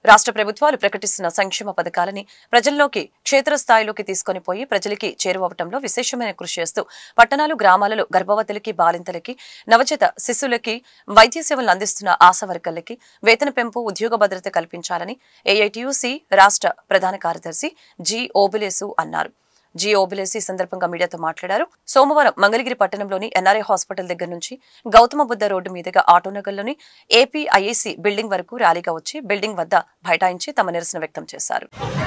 రాష్ట్ర ప్రభుత్వాలు ప్రకటిస్తున్న సంక్షేమ పథకాలని ప్రజల్లోకి క్షేత్రస్థాయిలోకి తీసుకొని పోయి ప్రజలకి చేరువవటంలో విశేషమైన కృషి చేస్తూ పట్టణాలు గ్రామాలలో గర్భవతులకి బాలింతలకి నవచేత శిశువులకి వైద్య సేవలను అందిస్తున్న ఆశా వర్కర్లకి వేతన పెంపు ఉద్యోగ భద్రత కల్పించాలని ఏఐటియుసి రాష్ట్ర ప్రధాన కార్యదర్శి జి ఓబిలేసు అన్నారు జి ఓబిలేసి ఈ సందర్భంగా మీడియాతో మాట్లాడారు సోమవారం మంగళగిరి పట్టణంలోని ఎన్ఆర్ఐ హాస్పిటల్ దగ్గర నుంచి గౌతమ బుద్ధ రోడ్డు మీదుగా ఆటోనగర్లోని ఏపీఐఏసీ బిల్డింగ్ వరకు ర్యాలీగా వచ్చి బిల్డింగ్ వద్ద బైఠాయించి తమ నిరసన వ్యక్తం చేశారు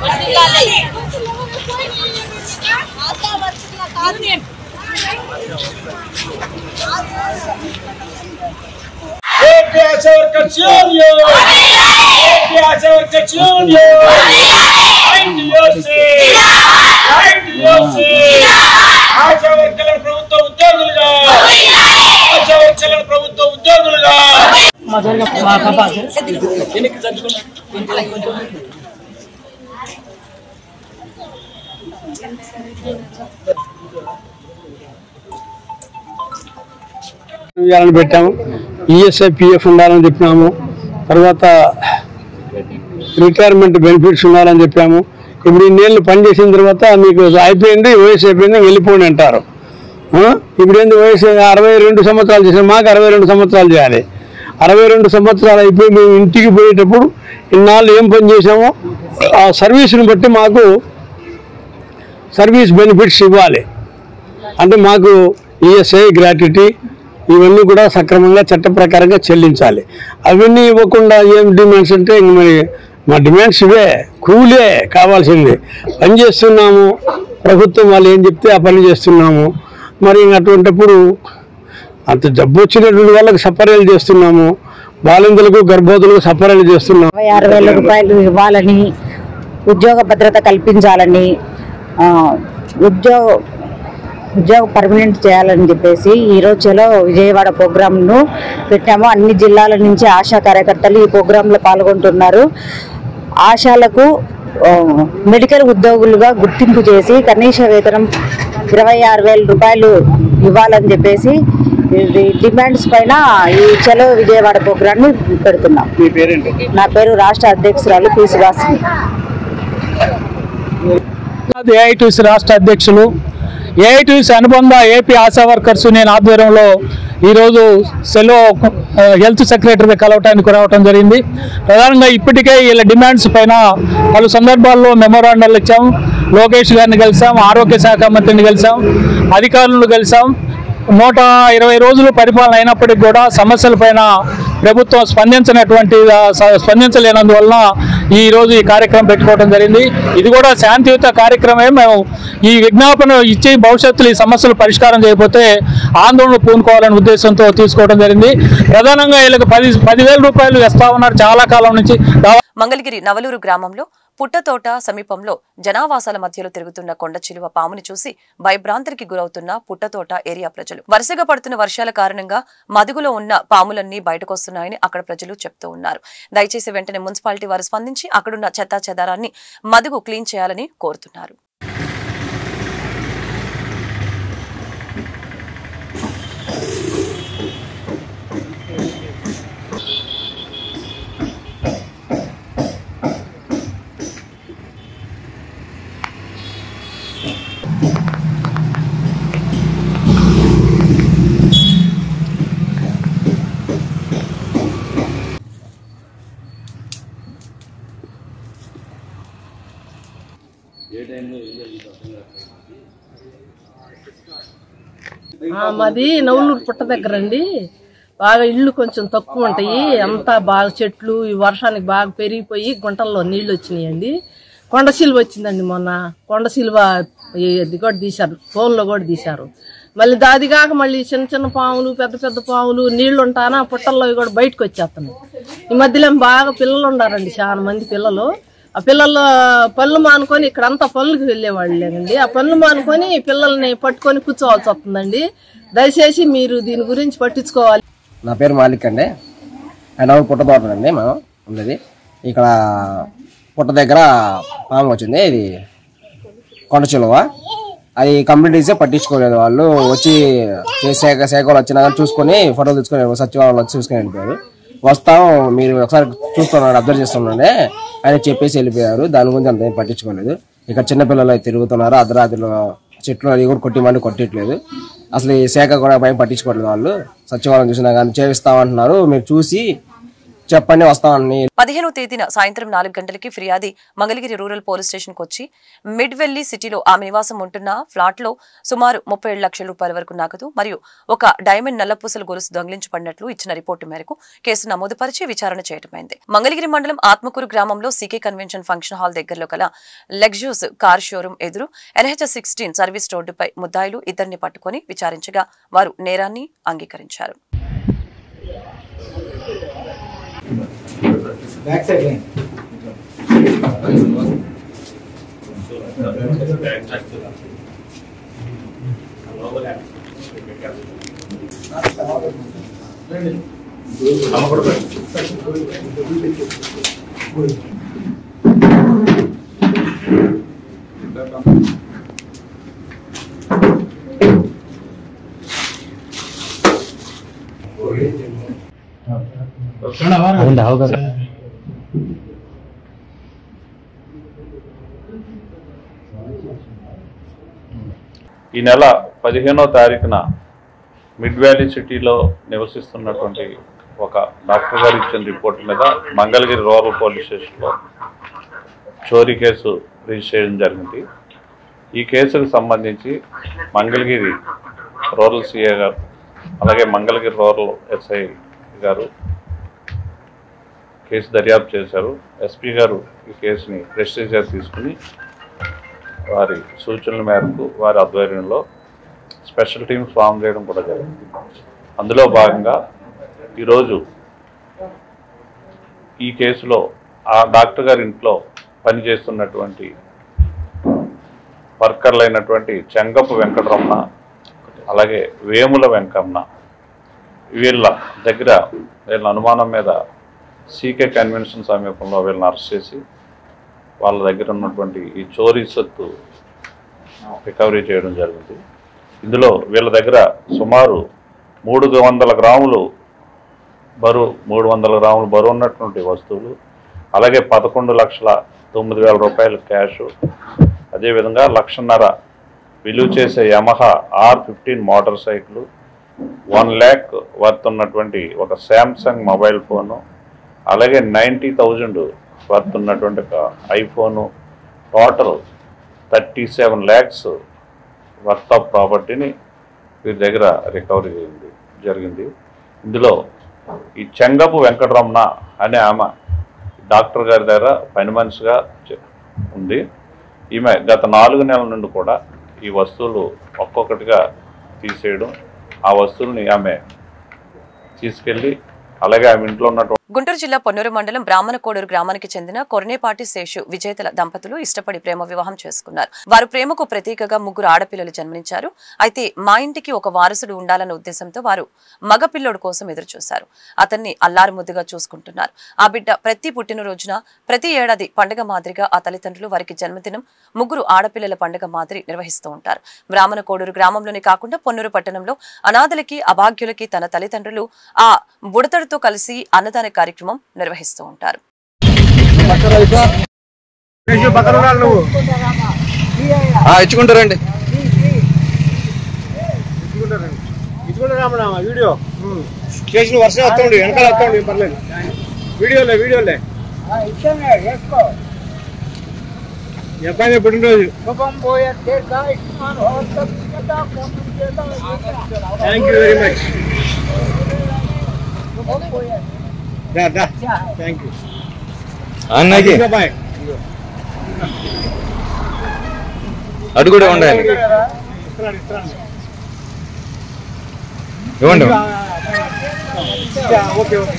AP ASHA workers union AP ASHA workers union AITUC AITUC ఆశవర్కర్ల ప్రభుత్వ ఉద్యోగులుగా ఆశవర్కర్ల ప్రభుత్వ ఉద్యోగులుగా ఇవ్వాలని పెట్టాము ఈఎస్ఐ పిఎఫ్ ఉండాలని చెప్పినాము తర్వాత రిటైర్మెంట్ బెనిఫిట్స్ ఉండాలని చెప్పాము ఇప్పుడు ఇన్నేళ్ళు పనిచేసిన తర్వాత మీకు అయిపోయింది వయసు అయిపోయింది వెళ్ళిపోండి అంటారు ఆ? ఇప్పుడు ఏంది వయసు అరవై రెండు సంవత్సరాలు చేసాం మాకు అరవై రెండు సంవత్సరాలు చేయాలి అరవై రెండు సంవత్సరాలు అయిపోయి మేము ఇంటికి పోయేటప్పుడు ఇన్నాళ్ళు ఏం పని చేసామో ఆ సర్వీస్ని బట్టి మాకు సర్వీస్ బెనిఫిట్స్ ఇవ్వాలి అంటే మాకు ఈఎస్ఐ గ్రాట్యుటీ ఇవన్నీ కూడా సక్రమంగా చట్ట ప్రకారంగా చెల్లించాలి అవన్నీ ఇవ్వకుండా ఏం డిమాండ్స్ అంటే ఇంక మరి మా డిమాండ్స్ ఇవే కూలే కావాల్సింది పని చేస్తున్నాము ప్రభుత్వం వాళ్ళు ఏం చెప్తే ఆ పని చేస్తున్నాము మరి ఇంక అటువంటిప్పుడు అంత జబ్బు వచ్చినటువంటి వాళ్ళకి సపరేలు చేస్తున్నాము బాలింతలకు గర్భవతులకు సపరేలు చేస్తున్నాము ఇరవై ఆరు వేల రూపాయలు ఇవ్వాలని ఉద్యోగ భద్రత కల్పించాలని ఆ, ఉద్యోగ ఉద్యోగ పర్మనెంట్ చేయాలని చెప్పేసి ఈరోజు చలో విజయవాడ ప్రోగ్రాంను పెట్టాము అన్ని జిల్లాల నుంచి ఆశా కార్యకర్తలు ఈ ప్రోగ్రాంలో పాల్గొంటున్నారు ఆశాలకు ఆ, మెడికల్ ఉద్యోగులుగా గుర్తింపు చేసి కనీస వేతనం ఇరవై ఆరు వేల రూపాయలు ఇవ్వాలని చెప్పేసి ఇది డిమాండ్స్ పైన ఈ చలో విజయవాడ ప్రోగ్రాన్ని పెడుతున్నాం మీ పేరేంటి నా పేరు రాష్ట్ర అధ్యక్షురాలు పి సుభాషిణి ఏఐటీసీ రాష్ట్ర అధ్యక్షులు ఏఐటీసీ అనుబంధ ఏపీ ఆశా వర్కర్స్ నేను ఆధ్వర్యంలో ఈరోజు సెలో ఆ, హెల్త్ సెక్రటరీ కలవటానికి రావటం జరిగింది ప్రధానంగా ఇప్పటికే వీళ్ళ డిమాండ్స్ పైన పలు సందర్భాల్లో మెమోరాండాలు ఇచ్చాం లోకేష్ గారిని కలిసాం ఆరోగ్య శాఖ మంత్రిని కలిసాం అధికారులను కలిసాం నూట ఇరవై రోజులు పరిపాలన అయినప్పటికీ కూడా సమస్యలపైన ప్రభుత్వం స్పందించినటువంటి ఆ, స- స్పందించలేనందువలన ఈ రోజు ఈ కార్యక్రమం పెట్టుకోవడం జరిగింది ఇది కూడా శాంతియుత కార్యక్రమమే మేము ఈ విజ్ఞాపన ఇచ్చి భవిష్యత్తులో ఈ సమస్యలు పరిష్కారం చేయకపోతే ఆందోళన పూనుకోవాలనే ఉద్దేశంతో తీసుకోవడం జరిగింది ప్రధానంగా వీళ్ళకి పది పదివేల రూపాయలు ఇస్తా ఉన్నారు చాలా కాలం నుంచి దాదాపు మంగళగిరి నవలూరు గ్రామంలో పుట్టతోట సమీపంలో జనావాసాల మధ్యలో తిరుగుతున్న కొండ చిలువ పాముని చూసి భయభ్రాంతికి గురవుతున్న పుట్టతోట ఏరియా ప్రజలు వరుసగా పడుతున్న వర్షాల కారణంగా మదుగులో ఉన్న పాములన్నీ బయటకొస్తున్నాయని అక్కడ ప్రజలు చెప్తూ ఉన్నారు దయచేసి వెంటనే మున్సిపాలిటీ వారు స్పందించి అక్కడున్న చెత్తా చెదారాన్ని మదుగు క్లీన్ చేయాలని కోరుతున్నారు ఆ, మాది నవలూరు పుట్ట దగ్గర అండి బాగా ఇళ్ళు కొంచెం తక్కువ ఉంటాయి అంతా బాగా చెట్లు ఈ వర్షానికి బాగా పెరిగిపోయి గుంటల్లో నీళ్లు వచ్చినాయండి కొండ సిలువ వచ్చిందండి మొన్న కొండ సిలువ ఇది కూడా తీశారు ఫోన్లో కూడా తీశారు మళ్ళీ దాది కాక మళ్ళీ చిన్న చిన్న పాములు పెద్ద పెద్ద పాములు నీళ్లు ఉంటానా పుట్టల్లో కూడా బయటకు వచ్చేస్తున్నాయి ఈ మధ్యలో బాగా పిల్లలు ఉండారండి చాలా మంది పిల్లలు ఆ పిల్లలు పళ్ళు మానుకొని ఇక్కడంతా పళ్ళుకి వెళ్ళేవాళ్ళేనండి ఆ పళ్ళు మానుకొని పిల్లల్ని పట్టుకొని కూర్చోవాల్సి వస్తుందండి దయచేసి మీరు దీని గురించి పట్టించుకోవాలి నా పేరు మాలిక్ అండి ఆయన ఊరు పుట్ట తోట అండి మేము ఉండేది ఇక్కడ పుట్ట దగ్గర పాము వచ్చింది ఇది కొండ చిలువ అది కంప్లీట్ చేస్తే పట్టించుకోలేదు వాళ్ళు వచ్చి చేసే శాఖ వాళ్ళు వచ్చినా కానీ చూసుకొని ఫోటోలు తీసుకొని సచివాలయంలో వచ్చి చూసుకొని వెళ్ళిపోయారు వస్తాం మీరు ఒకసారి చూస్తున్నాడు అబ్జర్వ్ చేస్తున్నాడే ఆయన చెప్పేసి వెళ్ళిపోయారు దాని గురించి అంత ఏం పట్టించుకోలేదు ఇక్కడ చిన్నపిల్లలు అయితే తిరుగుతున్నారు అర్ధరాత్రిలో చెట్లు అది కూడా కొట్టిమని కొట్టట్లేదు అసలు ఈ శాఖ కూడా భయం పట్టించుకోవట్లేదు వాళ్ళు సచివాలయం చూసినా కానీ చేపిస్తామంటున్నారు మీరు చూసి చెప్పండి వస్తామని పదిహేనో తేదీన సాయంత్రం నాలుగు గంటలకి ఫిర్యాది మంగళగిరి రూరల్ పోలీస్ స్టేషన్ కు వచ్చి మిడ్ వెల్లి సిటీలో ఆమె నివాసం ఉంటున్న ఫ్లాట్ లో సుమారు ముప్పై ఏడు లక్షల రూపాయల వరకు నగదు మరియు ఒక డైమండ్ నల్లపూసల గొలుసు దొంగిలించబడినట్లు ఇచ్చిన రిపోర్టు మేరకు కేసు నమోదు పరిచి విచారణ చేయటమైంది మంగళగిరి మండలం ఆత్మకూరు గ్రామంలో సీకే కన్వెన్షన్ ఫంక్షన్ హాల్ దగ్గరలో గల లెగ్జూస్ కార్ షోరూం ఎదురు ఎన్హెచ్ సిక్స్టీన్ సర్వీస్ రోడ్డుపై ముద్దాయిలు ఇద్దరిని పట్టుకొని విచారించగా వారు నేరాన్ని అంగీకరించారు ఈ నెల పదిహేనో తారీఖున మిడ్ వ్యాలీ సిటీలో నివసిస్తున్నటువంటి ఒక డాక్టర్ గారు ఇచ్చిన రిపోర్ట్ మీద మంగళగిరి రూరల్ పోలీస్ స్టేషన్లో చోరీ కేసు రిజిస్టర్ చేయడం జరిగింది ఈ కేసుకు సంబంధించి మంగళగిరి రూరల్ సిఏ గారు అలాగే మంగళగిరి రూరల్ ఎస్ఐ గారు కేసు దర్యాప్తు చేశారు ఎస్పీ గారు ఈ కేసుని ప్రెస్టీజ్గా తీసుకుని వారి సూచనల మేరకు వారి ఆధ్వర్యంలో స్పెషల్ టీమ్స్ ఫామ్ చేయడం కూడా జరిగింది అందులో భాగంగా ఈరోజు ఈ కేసులో ఆ డాక్టర్ గారి ఇంట్లో పనిచేస్తున్నటువంటి వర్కర్లైనటువంటి చెంగపు వెంకటరమణ అలాగే వేముల వెంకమ్మ వీళ్ళ దగ్గర వీళ్ళ అనుమానం మీద సీకే కన్వెన్షన్ సమీపంలో వీళ్ళని అరెస్ట్ చేసి వాళ్ళ దగ్గర ఉన్నటువంటి ఈ చోరీ సొత్తు రికవరీ చేయడం జరిగింది ఇందులో వీళ్ళ దగ్గర సుమారు మూడు వందల గ్రాములు బరువు మూడు వందల గ్రాములు బరువు ఉన్నటువంటి వస్తువులు అలాగే పదకొండు లక్షల తొమ్మిది వేల రూపాయలు క్యాష్ అదేవిధంగా లక్షన్నర విలువ చేసే Yamaha R fifteen motorcycle one lakh worth ఉన్నటువంటి ఒక శాంసంగ్ మొబైల్ ఫోను అలాగే నైంటీ థౌజండ్ వర్త్ ఉన్నటువంటి ఒక iPhone total thirty seven lakhs worth of ప్రాపర్టీని వీరి దగ్గర రికవరీ చేయింది జరిగింది ఇందులో ఈ చెంగపు వెంకటరమణ అనే ఆమె డాక్టర్ గారి దగ్గర పని మనిషిగా చే- ఉంది ఈమె గత నాలుగు నెలల నుండి కూడా ఈ వస్తువులు ఒక్కొక్కటిగా తీసేయడం ఆ వస్తువుల్ని ఆమె తీసుకెళ్ళి అలాగే ఆమె ఇంట్లో ఉన్నటువంటి గుంటూరు జిల్లా పొన్నూరు మండలం బ్రాహ్మణకోడూరు గ్రామానికి చెందిన కొరనేపాటి శేషు విజేతల దంపతులు ఇష్టపడి ప్రేమ వివాహం చేసుకున్నారు వారు ప్రేమకు ప్రతీకగా ముగ్గురు ఆడపిల్లలు జన్మనించారు అయితే మా ఇంటికి ఒక వారసుడు ఉండాలన్న ఉద్దేశంతో వారు మగ పిల్లోడు కోసం ఎదురు చూశారు అతన్ని అల్లారు ముద్దుగా చూసుకుంటున్నారు ఆ బిడ్డ ప్రతి పుట్టినరోజున ప్రతి ఏడాది పండుగ మాదిరిగా ఆ తల్లిదండ్రులు వారికి జన్మదినం ముగ్గురు ఆడపిల్లల పండుగ మాదిరి నిర్వహిస్తూ ఉంటారు బ్రాహ్మణ కోడూరు గ్రామంలోనే కాకుండా పొన్నూరు పట్టణంలో అనాథలకి అభాగ్యులకి తన తల్లిదండ్రులు ఆ బుడతడితో కలిసి అన్నదాన కార్యక్రమం నిర్వహిస్తూ ఉంటారు ఇచ్చుకుంటారండి ఇచ్చుకుంటారా వీడియో స్టేషన్ వర్షం వస్తుంది వెనకాల వస్తుంది పర్లేదు వీడియోలే వీడియోలే చెప్పండి పుట్టినరోజు thank you very much thank you అన్నకి బాయ్ అటు కూడా ఉండండి ఇస్తున్నాడు ఇస్తున్నాడు ఇవ్వండి ఓకే ఓకే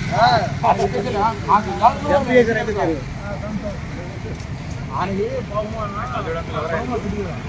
ఎంత చేశారంటే మీరు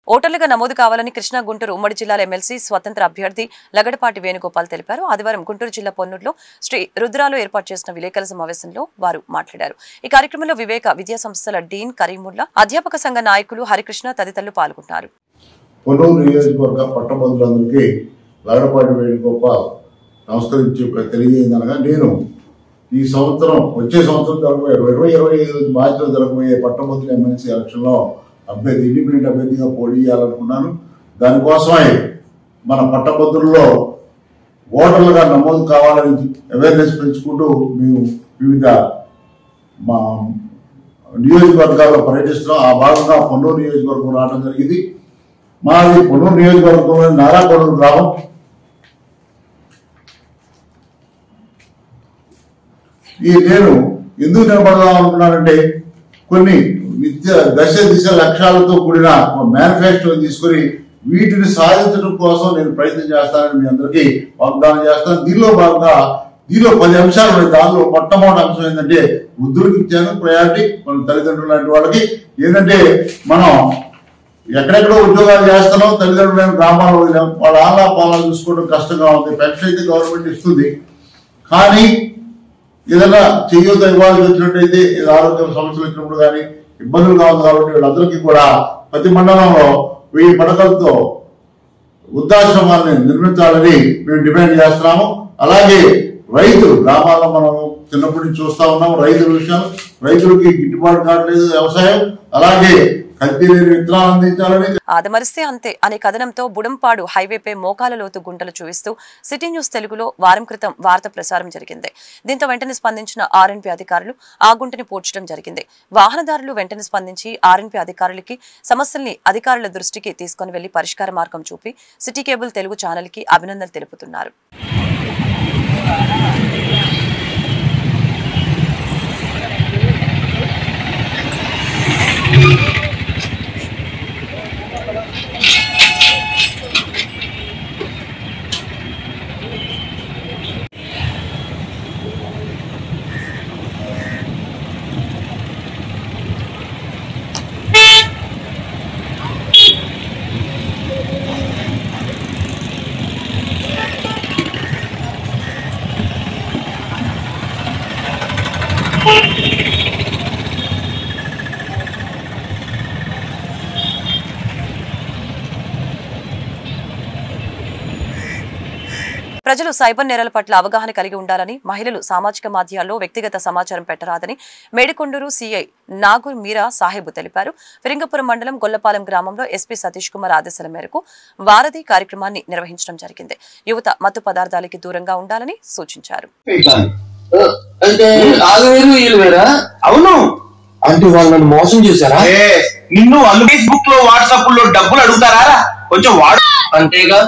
ఓటర్లుగా నమోదు కావాలని కృష్ణా గుంటూరు ఉమ్మడి జిల్లాల ఎమ్మెల్సీ స్వతంత్ర అభ్యర్థి లగడపాటి వేణుగోపాల్ తెలిపారు ఆదివారం గుంటూరు జిల్లా పొన్నూరులో శ్రీ రుద్రాలో ఏర్పాటు చేసిన విలేకరుల సమావేశంలో వారు మాట్లాడారు ఈ కార్యక్రమంలో వివేక విద్యా సంస్థల డీన్ కరీముల్లా అధ్యాపక సంఘ నాయకులు హరికృష్ణ తదితరులు పాల్గొన్నారు పొన్నూరు నియోజకవర్గ పట్టభద్రులందరికీ లగడపాటి వేణుగోపాల్ నమస్కరించి తెలియజేయదనగా నేను ఈ సంవత్సరం వచ్చే సంవత్సరం జరగబోయే ఇరవై ఇరవై ఐదు మార్చిలో జరగబోయే పట్టభద్రుల ఎమ్మెల్సీ ఎలక్షన్లో అభ్యర్థి ఇండిపెండెంట్ అభ్యర్థిగా పోటీ చేయాలనుకున్నాను దానికోసమై మన పట్టభద్రుల్లో ఓటర్లుగా నమోదు కావాలని అవేర్నెస్ పెంచుకుంటూ మేము వివిధ మా నియోజకవర్గాల్లో పర్యటిస్తున్నాం ఆ భాగంగా పొన్నూరు నియోజకవర్గం రావడం జరిగింది మాది పొన్నూరు నియోజకవర్గంలో నారాకొండూరు గ్రామం ఈ నేను ఎందుకు నిలబడదాం అనుకున్నానంటే కొన్ని నిత్య దశ దిశ లక్ష్యాలతో కూడిన మేనిఫెస్టో తీసుకొని వీటిని సాధించడం కోసం నేను ప్రయత్నం చేస్తానని మీ అందరికీ వాగ్దానం చేస్తాను దీనిలో భాగంగా దీనిలో పది అంశాలు ఉన్నాయి దానిలో మొట్టమొదటి అంశం ఏంటంటే వృద్ధులకు ఇచ్చాను ప్రయారిటీ మన తల్లిదండ్రులు లాంటి వాళ్ళకి ఏంటంటే మనం ఎక్కడెక్కడో ఉద్యోగాలు చేస్తున్నాం తల్లిదండ్రులు గ్రామాల్లో వదిలాం వాళ్ళ ఆలా పాలా చూసుకోవడం కష్టంగా ఉంది పెన్షన్ అయితే గవర్నమెంట్ ఇస్తుంది కానీ ఏదైనా చెయ్యొద్దు ఇవ్వాల్సి వచ్చినట్టయితే ఏదో ఆరోగ్య సమస్యలు వచ్చినప్పుడు కానీ ఇబ్బందులుగా ఉంది కాబట్టి వీళ్ళందరికీ కూడా ప్రతి మండలంలో వెయ్యి పడకలతో వృద్ధాశ్రమాన్ని నిర్మించాలని మేము డిమాండ్ చేస్తున్నాము అలాగే రైతులు గ్రామాల్లో మనం చిన్నప్పటి నుంచి చూస్తా ఉన్నాం రైతుల విషయం రైతులకి గిట్టుబాటు కావట్లేదు వ్యవసాయం అలాగే కత్తి లేని విత్తనాలు అందించాలని ఆదమరిస్తే అంతే అనే కథనంతో బుడంపాడు హైవేపై మోకాల లోతు గుంటలు చూపిస్తూ సిటీ న్యూస్ తెలుగులో వారం క్రితం వార్త ప్రసారం జరిగింది దీంతో వెంటనే స్పందించిన ఆర్ఎన్పీ అధికారులు ఆ గుంటని పూడ్చడం జరిగింది వాహనదారులు వెంటనే స్పందించి ఆర్ఎన్పీ అధికారులకి సమస్యల్ని అధికారుల దృష్టికి తీసుకుని వెళ్లి పరిష్కార మార్గం చూపి సిటీ కేబుల్ తెలుగు ఛానల్ కి అభినందనలు తెలుపుతున్నారు ప్రజలు సైబర్ నేరాల పట్ల అవగాహన కలిగి ఉండాలని మహిళలు సామాజిక మాధ్యాల్లో వ్యక్తిగత సమాచారం పెట్టరాదని మేడికొండూరు సీఐ నాగూర్ మీరా సాహెబ్ తెలిపారు ఫిరింగపురం మండలం గొల్లపాలెం గ్రామంలో ఎస్పీ సతీష్ కుమార్ ఆదేశాల మేరకు వారధి కార్యక్రమాన్ని నిర్వహించడం జరిగింది యువత మత్తు పదార్థాలకి దూరంగా ఉండాలని సూచించారు అంటే వాళ్ళు వేరు వీళ్ళు వేరా అవును అంటే వాళ్ళు నన్ను మోసం చేశారా నిన్ను వాళ్ళు ఫేస్బుక్ లో వాట్సాప్ లో డబ్బులు అడుగుతారా కొంచెం వాడు అంతేగా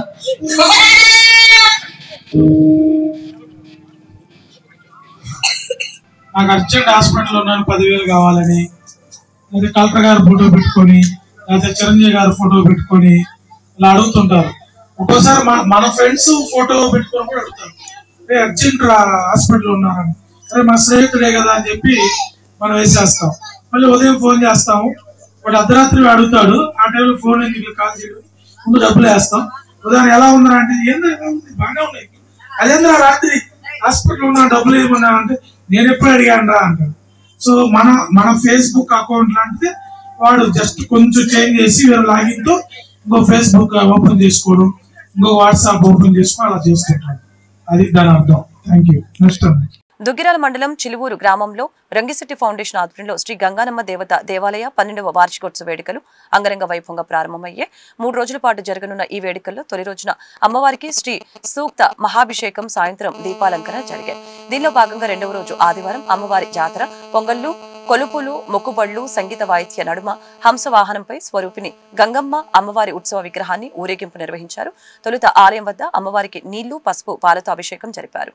నాకు అర్జెంట్ హాస్పిటల్ ఉన్నాను పదివేలు కావాలని లేదా కలెక్టర్ గారు ఫోటో పెట్టుకొని లేదా చిరంజీవి గారు ఫోటో పెట్టుకొని ఇలా అడుగుతుంటారు ఒక్కోసారి మన మన ఫ్రెండ్స్ ఫోటో పెట్టుకొని కూడా అడుగుతారు అరే అర్జెంట్ హాస్పిటల్ ఉన్నారని అరే మా స్నేహితుడే కదా అని చెప్పి మనం వేసేస్తాం మళ్ళీ ఉదయం ఫోన్ చేస్తాము వాడు అర్ధరాత్రి అడుగుతాడు ఆ టైంలో ఫోన్ ఎందుకు కాల్ చేయడం ముందు డబ్బులు వేస్తాం ఉదయం ఎలా ఉందా అంటే ఏందో ఎలా ఉంది బాగానే ఉన్నాయి అదేంద్రా రాత్రి హాస్పిటల్ ఉన్నా డబ్బులు ఏమన్నా అంటే నేను ఎప్పుడు అడిగాను రా అంటాడు సో మన మన ఫేస్బుక్ అకౌంట్ లాంటిది వాడు జస్ట్ కొంచెం చేంజ్ చేసి వేరే లాగిన్ తో ఇంకో ఫేస్బుక్ ఓపెన్ చేసుకోవడం ఇంకో వాట్సాప్ ఓపెన్ చేసుకోవడం అలా చేస్తుంటాడు అది దాని అర్థం థ్యాంక్ యూ నెక్స్ట్ దుగ్గిరాల మండలం చిలువూరు గ్రామంలో రంగిశెట్టి ఫౌండేషన్ ఆధ్వర్యంలో శ్రీ గంగానమ్మ దేవత దేవాలయ పన్నెండవ వార్షికోత్సవ వేడుకలు అంగరంగ వైభవంగా ప్రారంభమయ్యే మూడు రోజుల పాటు జరగనున్న ఈ వేడుకల్లో తొలి రోజున అమ్మవారికి శ్రీ సూక్త మహాభిషేకం సాయంత్రం దీపాలంకరణ జరిగాయి దీనిలో భాగంగా రెండవ రోజు ఆదివారం అమ్మవారి జాతర పొంగళ్లు కొలుపులు మొక్కుబళ్లు సంగీత వాయిద్య నడుమ హంస వాహనంపై స్వరూపిణి గంగమ్మ అమ్మవారి ఉత్సవ విగ్రహాన్ని ఊరేగింపు నిర్వహించారు తొలుత ఆలయం వద్ద అమ్మవారికి నీళ్లు పసుపు పాలతో అభిషేకం జరిపారు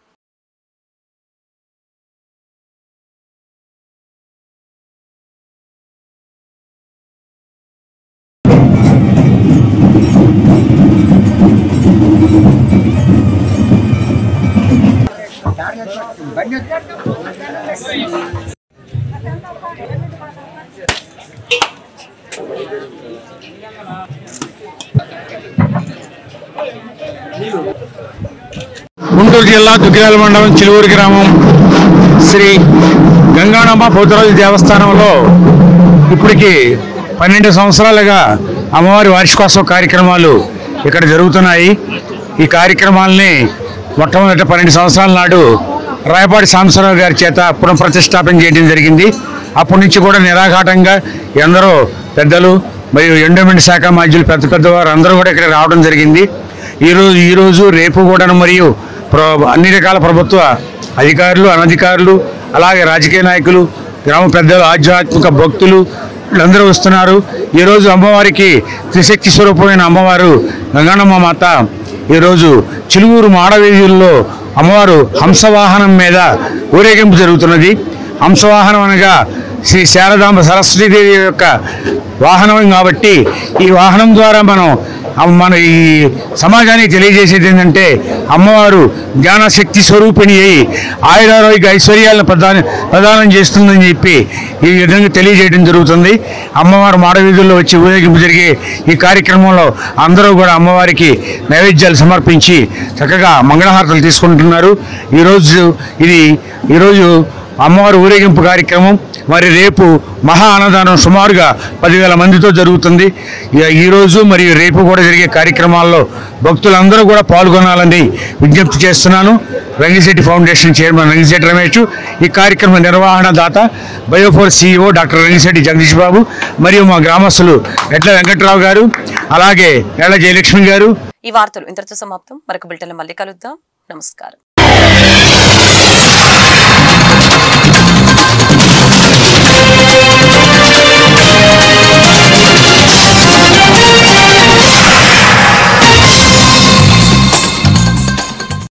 గుంటూరు జిల్లా దుగ్గిరాల మండలం చిలువూరు గ్రామం శ్రీ గంగాణమ్మ పోతురాజు దేవస్థానంలో ఇప్పటికి పన్నెండు సంవత్సరాలుగా అమ్మవారి వార్షికోత్సవ కార్యక్రమాలు ఇక్కడ జరుగుతున్నాయి ఈ కార్యక్రమాలని మొట్టమొదటి పన్నెండు సంవత్సరాల నాడు రాయపాటి సాంబశివరావు గారి చేత పునఃప్రతిష్టాపన చేయడం జరిగింది అప్పటి నుంచి కూడా నిరాఘాటంగా ఎందరో పెద్దలు మరియు ఎండోమెంట్ శాఖ మాధ్యులు పెద్ద పెద్దవారు అందరూ కూడా ఇక్కడ రావడం జరిగింది ఈరోజు ఈరోజు రేపు కూడా మరియు ప్ర- అన్ని రకాల ప్రభుత్వ అధికారులు అనధికారులు అలాగే రాజకీయ నాయకులు గ్రామ పెద్దలు ఆధ్యాత్మిక భక్తులు వీళ్ళందరూ వస్తున్నారు ఈరోజు అమ్మవారికి త్రిశక్తి స్వరూపమైన అమ్మవారు గంగన్నమ్మ మాత ఈరోజు చిలువూరు మాడవీధుల్లో అమ్మవారు హంసవాహనం మీద ఊరేగింపు జరుగుతున్నది హంసవాహనం అనగా శ్రీ శారదాంబ సరస్వతీదేవి యొక్క వాహనం కాబట్టి ఈ వాహనం ద్వారా మనం అమ్మ- మన ఈ సమాజానికి తెలియజేసేది ఏంటంటే అమ్మవారు జ్ఞానశక్తి స్వరూపిణి అయి ఆయురారోగ్య ఐశ్వర్యాలను ప్రదాన ప్రదానం చేస్తుందని చెప్పి ఈ విధంగా తెలియజేయడం జరుగుతుంది అమ్మవారు మాడవీధుల్లో వచ్చి ఊరేగింపు జరిగే ఈ కార్యక్రమంలో అందరూ కూడా అమ్మవారికి నైవేద్యాలు సమర్పించి చక్కగా మంగళహారతలు తీసుకుంటున్నారు ఈరోజు ఇది ఈరోజు అమ్మవారి ఊరేగింపు కార్యక్రమం మరి రేపు మహా అన్నదానం సుమారుగా పదివేల మందితో జరుగుతుంది ఇక ఈరోజు మరియు రేపు కూడా జరిగే కార్యక్రమాల్లో భక్తులందరూ కూడా పాల్గొనాలని విజ్ఞప్తి చేస్తున్నాను రంగిశెట్టి ఫౌండేషన్ చైర్మన్ రంగిశెట్టి రమేష్ ఈ కార్యక్రమ నిర్వహణ దాత Biofore CEO doctor Rangisetty Jagadish Babu మరియు మా గ్రామస్తులు ఎడ్ల వెంకట్రావు గారు అలాగే ఎడ్ల జయలక్ష్మి గారు ఈ వార్తలు ఇంతటితో సమాప్తం మరొక బిల్టన్ మళ్ళీ కలుద్దాం నమస్కారం